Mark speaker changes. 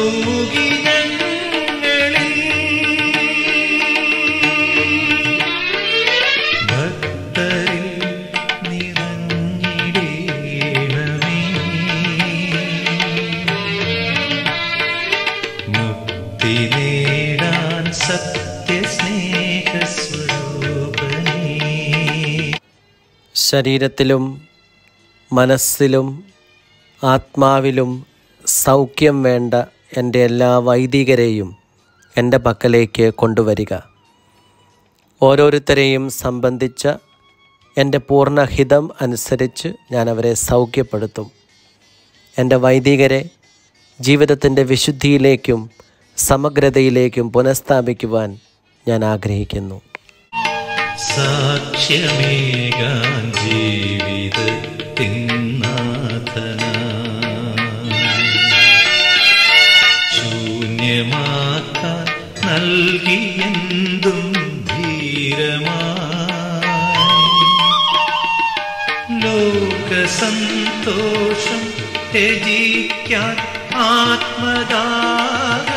Speaker 1: കൗമുകി ഞങ്ങളിൽ ഭക്തരിൽ നിറഞ്ഞിടേണമേ മുക്തി നേടാൻ സത്യസ്നേഹസ്വരൂപനേ
Speaker 2: ശരീരത്തിലും മനസ്സിലും ആത്മാവിലും സൗഖ്യം വേണ്ട എൻ്റെ എല്ലാ വൈദികരെയും എൻ്റെ പക്കലേക്ക് കൊണ്ടുവരിക ഓരോരുത്തരെയും സംബന്ധിച്ച എൻ്റെ പൂർണ്ണഹിതം അനുസരിച്ച് ഞാൻ അവരെ സൗഖ്യപ്പെടുത്തും എൻ്റെ വൈദികരെ ജീവിതത്തിൻ്റെ വിശുദ്ധിയിലേക്കും സമഗ്രതയിലേക്കും പുനഃസ്ഥാപിക്കുവാൻ ഞാൻ ആഗ്രഹിക്കുന്നു
Speaker 1: സാക്ഷ്യമേകാൻ ജീവിതത്തിൻ നാഥന ശൂന്യമാക്കാൻ നൽകിയെന്തും ധീരമായി ലോകസന്തോഷം ത്യജിക്കാൻ ആത്മദാഹം